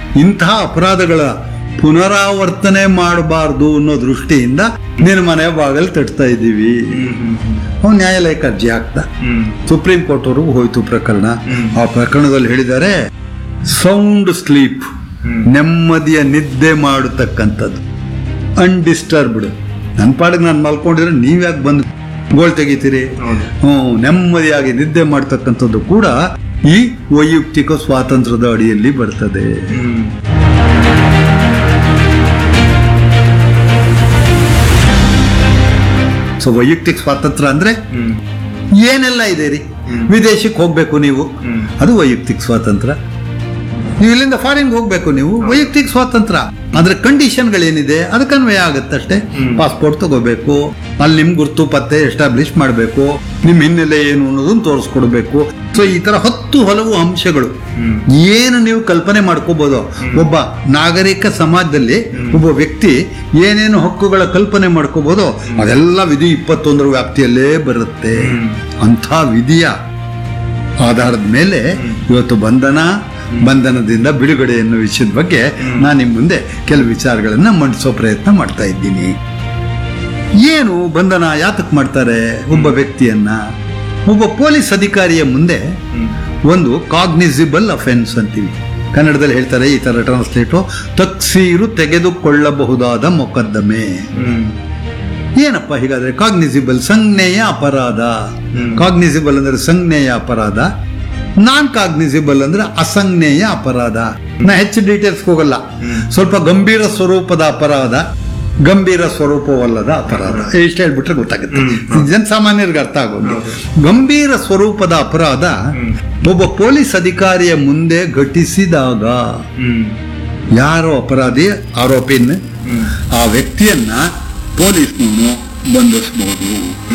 ಇಂತಹ ಅಪರಾಧಗಳ ಪುನರಾವರ್ತನೆ ಮಾಡಬಾರ್ದು ಅನ್ನೋ ದೃಷ್ಟಿಯಿಂದ ನಿನ್ನ ಮನೆ ಬಾಗಲ್ ತಟ್ತಾ ಇದ್ದೀವಿ ಅವ್ನು ನ್ಯಾಯಾಲಯಕ್ಕೆ ಅರ್ಜಿ ಹಾಕ್ದ ಸುಪ್ರೀಂ ಕೋರ್ಟ್ ವರೆಗೂ ಹೋಯ್ತು ಪ್ರಕರಣ ಆ ಪ್ರಕರಣದಲ್ಲಿ ಹೇಳಿದ್ದಾರೆ ಸೌಂಡ್ ಸ್ಲೀಪ್ ನೆಮ್ಮದಿಯ ನಿದ್ದೆ ಮಾಡತಕ್ಕಂಥದ್ದು ಅನ್ಡಿಸ್ಟರ್ಬ್ಡ್ ನನ್ನ ಪಾಡಿಗೆ ನಾನು ಮಲ್ಕೊಂಡಿದ್ರೆ ನೀವ್ಯಾಕೆ ಬಂದು ಗೋಳ್ ತೆಗಿತೀರಿ ಹೌದು. ಹ್ಞೂ ನೆಮ್ಮದಿಯಾಗಿ ನಿದ್ದೆ ಮಾಡ್ತಕ್ಕಂಥದ್ದು ಕೂಡ ಈ ವೈಯಕ್ತಿಕ ಸ್ವಾತಂತ್ರ್ಯದ ಅಡಿಯಲ್ಲಿ ಬರ್ತದೆ ಸೊ ವೈಯಕ್ತಿಕ ಸ್ವಾತಂತ್ರ್ಯ ಅಂದ್ರೆ ಏನೆಲ್ಲ ಇದೆ ರೀ ವಿದೇಶಕ್ಕೆ ಹೋಗ್ಬೇಕು ನೀವು ಹ್ಮ್. ಅದು ವೈಯಕ್ತಿಕ ಸ್ವಾತಂತ್ರ್ಯ ನೀವು ಇಲ್ಲಿಂದ ಫಾರಿನ್ಗೆ ಹೋಗ್ಬೇಕು ನೀವು ವೈಯಕ್ತಿಕ ಸ್ವಾತಂತ್ರ್ಯ ಅದ್ರ ಕಂಡೀಷನ್ಗಳೇನಿದೆ ಅದಕ್ಕೆ ಅನ್ವಯ ಆಗುತ್ತಷ್ಟೇ ಪಾಸ್ಪೋರ್ಟ್ ತಗೋಬೇಕು ಅಲ್ಲಿ ನಿಮ್ ಗುರ್ತು ಪತ್ತೆ ಎಸ್ಟಾಬ್ಲಿಷ್ ಮಾಡಬೇಕು ನಿಮ್ ಹಿನ್ನೆಲೆ ಏನು ಅನ್ನೋದನ್ನ ತೋರಿಸ್ಕೊಡ್ಬೇಕು ಸೊ ಈ ತರ ಹತ್ತು ಹಲವು ಅಂಶಗಳು ಏನು ನೀವು ಕಲ್ಪನೆ ಮಾಡ್ಕೋಬಹುದು ಒಬ್ಬ ನಾಗರಿಕ ಸಮಾಜದಲ್ಲಿ ಒಬ್ಬ ವ್ಯಕ್ತಿ ಏನೇನು ಹಕ್ಕುಗಳ ಕಲ್ಪನೆ ಮಾಡ್ಕೋಬಹುದು ಅದೆಲ್ಲ ವಿಧಿ ಇಪ್ಪತ್ತೊಂದರ ವ್ಯಾಪ್ತಿಯಲ್ಲೇ ಬರುತ್ತೆ ಅಂಥ ವಿಧಿಯ ಆಧಾರದ ಮೇಲೆ ಇವತ್ತು ಬಂಧನ ಬಂಧನದಿಂದ ಬಿಡುಗಡೆ ಎನ್ನುವ ವಿಷಯದ ಬಗ್ಗೆ ನಾನು ನಿಮ್ಮ ಮುಂದೆ ಕೆಲವು ವಿಚಾರಗಳನ್ನ ಮಂಡಿಸೋ ಪ್ರಯತ್ನ ಮಾಡ್ತಾ ಇದ್ದೀನಿ ಏನು ಬಂಧನ ಯಾತಕ್ ಮಾಡ್ತಾರೆ ಒಬ್ಬ ವ್ಯಕ್ತಿಯನ್ನ ಒಬ್ಬ ಪೊಲೀಸ್ ಅಧಿಕಾರಿಯ ಮುಂದೆ ಒಂದು ಕಾಗ್ನಿಸಿಬಲ್ ಅಫೆನ್ಸ್ ಅಂತೀವಿ ಕನ್ನಡದಲ್ಲಿ ಹೇಳ್ತಾರೆ ಈ ತರ ಟ್ರಾನ್ಸ್ಲೇಟು ತಕ್ಸೀರು ತೆಗೆದುಕೊಳ್ಳಬಹುದಾದ ಮೊಕದ್ದಮೆ ಏನಪ್ಪ ಹೀಗಾದ್ರೆ ಕಾಗ್ನಿಸಿಬಲ್ ಸಂಜ್ಞೆಯ ಅಪರಾಧ ಕಾಗ್ನಿಸಿಬಲ್ ಅಂದ್ರೆ ಸಂಜ್ಞೆಯ ಅಪರಾಧ ನಾನ್ ಕಾಗ್ನಿಸಿಬಲ್ ಅಂದ್ರೆ ಅಸಂಜ್ಞೇಯ ಅಪರಾಧ ನಾ ಹೆಚ್ಚು ಡೀಟೇಲ್ಸ್ ಹೋಗಲ್ಲ ಸ್ವಲ್ಪ ಗಂಭೀರ ಸ್ವರೂಪದ ಅಪರಾಧ ಗಂಭೀರ ಸ್ವರೂಪವಲ್ಲದ ಅಪರಾಧ ಇಷ್ಟು ಹೇಳ್ಬಿಟ್ರೆ ಗೊತ್ತಾಗುತ್ತೆ ಜನಸಾಮಾನ್ಯರಿಗೆ ಅರ್ಥ ಆಗೋದು ಗಂಭೀರ ಸ್ವರೂಪದ ಅಪರಾಧ ಒಬ್ಬ ಪೊಲೀಸ್ ಅಧಿಕಾರಿಯ ಮುಂದೆ ಘಟಿಸಿದಾಗ ಯಾರೋ ಅಪರಾಧಿ ಆರೋಪಿನ ಆ ವ್ಯಕ್ತಿಯನ್ನ ಪೊಲೀಸ್ನವನು ಬಂಧಿಸಬಹುದು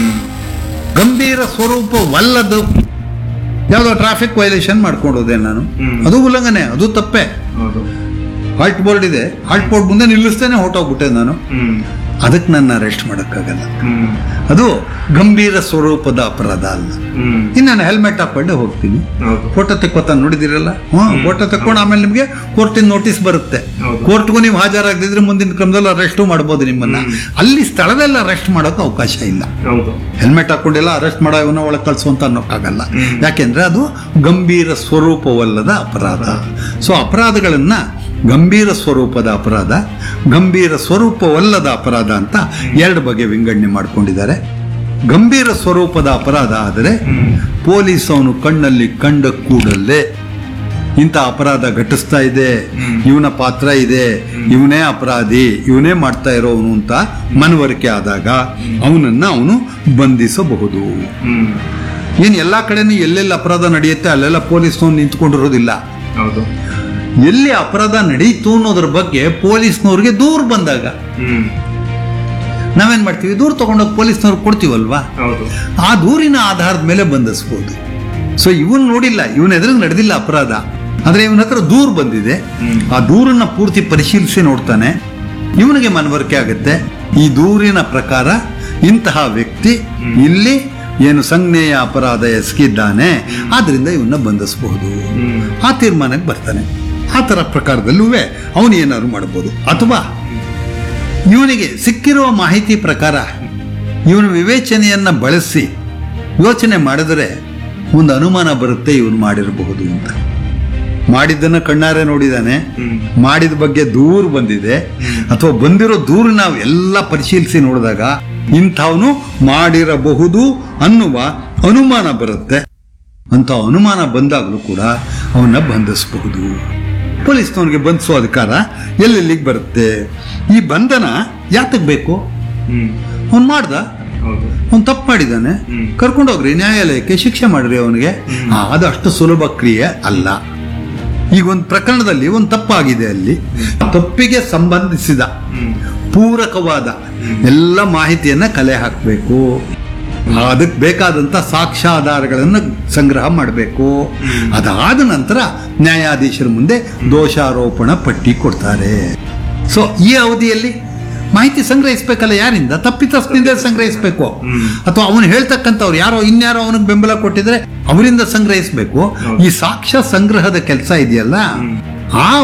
ಗಂಭೀರ ಸ್ವರೂಪವಲ್ಲದು ಯಾವುದೋ ಟ್ರಾಫಿಕ್ ವೈಲೇಷನ್ ಮಾಡ್ಕೊಂಡೋದೆ ನಾನು ಹ್ಮ್. ಅದು ಉಲ್ಲಂಘನೆ ಅದು ತಪ್ಪೆ ಹೌದು ಹಾಲ್ಟ್ ಬೋರ್ಡ್ ಇದೆ ಹಾಲ್ಟ್ ಬೋರ್ಡ್ ಮುಂದೆ ನಿಲ್ಲಿಸ್ತೇನೆ ಹೊಟ್ಟೋಗ್ಬಿಟ್ಟೆ ನಾನು ಹ್ಮ್ ಅದಕ್ಕೆ ನನ್ನ ಅರೆಸ್ಟ್ ಮಾಡೋಕ್ಕಾಗಲ್ಲ ಹ್ಮ್ ಅದು ಗಂಭೀರ ಸ್ವರೂಪದ ಅಪರಾಧ ಅಲ್ಲ ಹ್ಮ್ ಇನ್ನು ನಾನು ಹೆಲ್ಮೆಟ್ ಹಾಕೊಂಡೆ ಹೋಗ್ತೀನಿ ಹೌದು ಫೋಟೋ ತೆಕ್ಕೋತ ನೋಡಿದಿರಲ್ಲ ಹ್ಮ್ ಫೋಟೋ ತೆಕ್ಕೊಂಡು ಆಮೇಲೆ ನಿಮಗೆ ಕೋರ್ಟಿನ ನೋಟಿಸ್ ಬರುತ್ತೆ ಹೌದು. ಕೋರ್ಟ್ಗೂ ನೀವು ಹಾಜರಾಗದಿದ್ರೆ ಮುಂದಿನ ಕ್ರಮದಲ್ಲಿ ಅರೆಸ್ಟು ಮಾಡ್ಬೋದು ನಿಮ್ಮನ್ನ ಅಲ್ಲಿ ಸ್ಥಳದಲ್ಲಿ ಅರೆಸ್ಟ್ ಮಾಡೋಕೆ ಅವಕಾಶ ಇಲ್ಲ ಹೌದು ಹೆಲ್ಮೆಟ್ ಹಾಕೊಂಡಿಲ್ಲ ಅರೆಸ್ಟ್ ಮಾಡೋ ಇವನ್ನ ಒಳಗೆ ಕಳ್ಸುವಂತ ಅನ್ನೋಕ್ಕಾಗಲ್ಲ ಯಾಕೆಂದ್ರೆ ಅದು ಗಂಭೀರ ಸ್ವರೂಪವಲ್ಲದ ಅಪರಾಧ ಸೊ ಅಪರಾಧಗಳನ್ನ ಗಂಭೀರ ಸ್ವರೂಪದ ಅಪರಾಧ ಗಂಭೀರ ಸ್ವರೂಪವಲ್ಲದ ಅಪರಾಧ ಅಂತ ಎರಡು ಬಗೆ ವಿಂಗಡಣೆ ಮಾಡ್ಕೊಂಡಿದ್ದಾರೆ ಗಂಭೀರ ಸ್ವರೂಪದ ಅಪರಾಧ ಆದರೆ ಪೊಲೀಸ್ ಅವನು ಕಣ್ಣಲ್ಲಿ ಕಂಡ ಕೂಡಲೇ ಇಂಥ ಅಪರಾಧ ಘಟಿಸ್ತಾ ಇದೆ ಇವನ ಪಾತ್ರ ಇದೆ ಇವನೇ ಅಪರಾಧಿ ಇವನೇ ಮಾಡ್ತಾ ಇರೋವನು ಅಂತ ಮನವರಿಕೆ ಆದಾಗ ಅವನನ್ನ ಅವನು ಬಂಧಿಸಬಹುದು ಹ್ಮ್ ಏನು ಎಲ್ಲಾ ಕಡೆನೂ ಎಲ್ಲೆಲ್ಲಿ ಅಪರಾಧ ನಡೆಯುತ್ತೆ ಅಲ್ಲೆಲ್ಲ ಪೊಲೀಸ್ನವ್ನು ನಿಂತ್ಕೊಂಡಿರೋದಿಲ್ಲ ಹೌದು ಎಲ್ಲಿ ಅಪರಾಧ ನಡೀತು ಅನ್ನೋದ್ರ ಬಗ್ಗೆ ಪೊಲೀಸ್ನವ್ರಿಗೆ ದೂರ ಬಂದಾಗ ಹ್ಮ್ ನಾವೇನ್ ಮಾಡ್ತೀವಿ ದೂರ ತಗೊಂಡೋಗಿ ಪೊಲೀಸ್ನವ್ರಿಗೆ ಕೊಡ್ತೀವಲ್ವಾ ಹೌದು ಆ ದೂರಿನ ಆಧಾರದ ಮೇಲೆ ಬಂಧಿಸ್ಬೋದು ಸೊ ಇವನ್ ನೋಡಿಲ್ಲ ಇವನ ಎದುರಿಗೆ ನಡೆದಿಲ್ಲ ಅಪರಾಧ ಆದ್ರೆ ಇವನ ಹತ್ರ ದೂರ್ ಬಂದಿದೆ ಆ ದೂರನ್ನ ಪೂರ್ತಿ ಪರಿಶೀಲಿಸಿ ನೋಡ್ತಾನೆ ಇವನಿಗೆ ಮನವರಿಕೆ ಆಗುತ್ತೆ ಈ ದೂರಿನ ಪ್ರಕಾರ ಇಂತಹ ವ್ಯಕ್ತಿ ಇಲ್ಲಿ ಏನು ಸಂಜ್ಞೆಯ ಅಪರಾಧ ಎಸಗಿದ್ದಾನೆ ಆದ್ರಿಂದ ಇವನ್ನ ಬಂಧಿಸಬಹುದು ಹ್ಮ್ ಆ ತೀರ್ಮಾನಕ್ಕೆ ಬರ್ತಾನೆ ಆ ಥರ ಪ್ರಕಾರದಲ್ಲೂ ಅವನು ಏನಾದ್ರು ಮಾಡ್ಬೋದು ಅಥವಾ ಇವನಿಗೆ ಸಿಕ್ಕಿರುವ ಮಾಹಿತಿ ಪ್ರಕಾರ ಇವನ ವಿವೇಚನೆಯನ್ನ ಬಳಸಿ ಯೋಚನೆ ಮಾಡಿದರೆ ಒಂದು ಅನುಮಾನ ಬರುತ್ತೆ ಇವನು ಮಾಡಿರಬಹುದು ಅಂತ ಮಾಡಿದ್ದನ್ನ ಕಣ್ಣಾರೆ ನೋಡಿದಾನೆ ಹ್ಮ್ ಮಾಡಿದ ಬಗ್ಗೆ ದೂರು ಬಂದಿದೆ ಅಥವಾ ಬಂದಿರೋ ದೂರು ನಾವು ಎಲ್ಲ ಪರಿಶೀಲಿಸಿ ನೋಡಿದಾಗ ಇಂಥವನು ಮಾಡಿರಬಹುದು ಅನ್ನುವ ಅನುಮಾನ ಬರುತ್ತೆ ಅಂತ ಅನುಮಾನ ಬಂದಾಗಲೂ ಕೂಡ ಅವನ್ನ ಬಂಧಿಸಬಹುದು ಪೊಲೀಸ್ನವನಿಗೆ ಬಂಧಿಸೋ ಅಧಿಕಾರ ಎಲ್ಲೆಲ್ಲಿಗೆ ಬರುತ್ತೆ ಈ ಬಂಧನ ಯಾತಕ್ ಬೇಕು ಹ್ಮ್ ಅವ್ನು ಮಾಡ್ದ ಹೌದು ಅವ್ನು ತಪ್ಪು ಮಾಡಿದ್ದಾನೆ ಹ್ಮ್. ಕರ್ಕೊಂಡೋಗ್ರಿ ನ್ಯಾಯಾಲಯಕ್ಕೆ ಶಿಕ್ಷೆ ಮಾಡ್ರಿ ಅವನಿಗೆ ಅದು ಅಷ್ಟು ಸುಲಭ ಕ್ರಿಯೆ ಅಲ್ಲ ಈಗ ಒಂದು ಪ್ರಕರಣದಲ್ಲಿ ಒಂದು ತಪ್ಪಾಗಿದೆ ಅಲ್ಲಿ ಆ ತಪ್ಪಿಗೆ ಸಂಬಂಧಿಸಿದ ಹ್ಮ್ ಪೂರಕವಾದ ಎಲ್ಲ ಮಾಹಿತಿಯನ್ನ ಕಲೆ ಹಾಕಬೇಕು ಅದಕ್ಕೆ ಬೇಕಾದಂತ ಸಾಕ್ಷ್ಯಾಧಾರಗಳನ್ನು ಸಂಗ್ರಹ ಮಾಡಬೇಕು ಅದಾದ ನಂತರ ನ್ಯಾಯಾಧೀಶರ ಮುಂದೆ ದೋಷಾರೋಪಣ ಪಟ್ಟಿ ಕೊಡ್ತಾರೆ ಸೊ ಈ ಅವಧಿಯಲ್ಲಿ ಮಾಹಿತಿ ಸಂಗ್ರಹಿಸಬೇಕಲ್ಲ ಯಾರಿಂದ ತಪ್ಪಿತಸ್ಥನಿಂದ ಸಂಗ್ರಹಿಸಬೇಕು ಅಥವಾ ಅವನು ಹೇಳ್ತಕ್ಕಂಥವ್ರು ಯಾರೋ ಇನ್ಯಾರೋ ಅವನಿಗೆ ಬೆಂಬಲ ಕೊಟ್ಟಿದ್ರೆ ಅವರಿಂದ ಸಂಗ್ರಹಿಸಬೇಕು ಈ ಸಾಕ್ಷ್ಯ ಸಂಗ್ರಹದ ಕೆಲಸ ಇದೆಯಲ್ಲ ಆ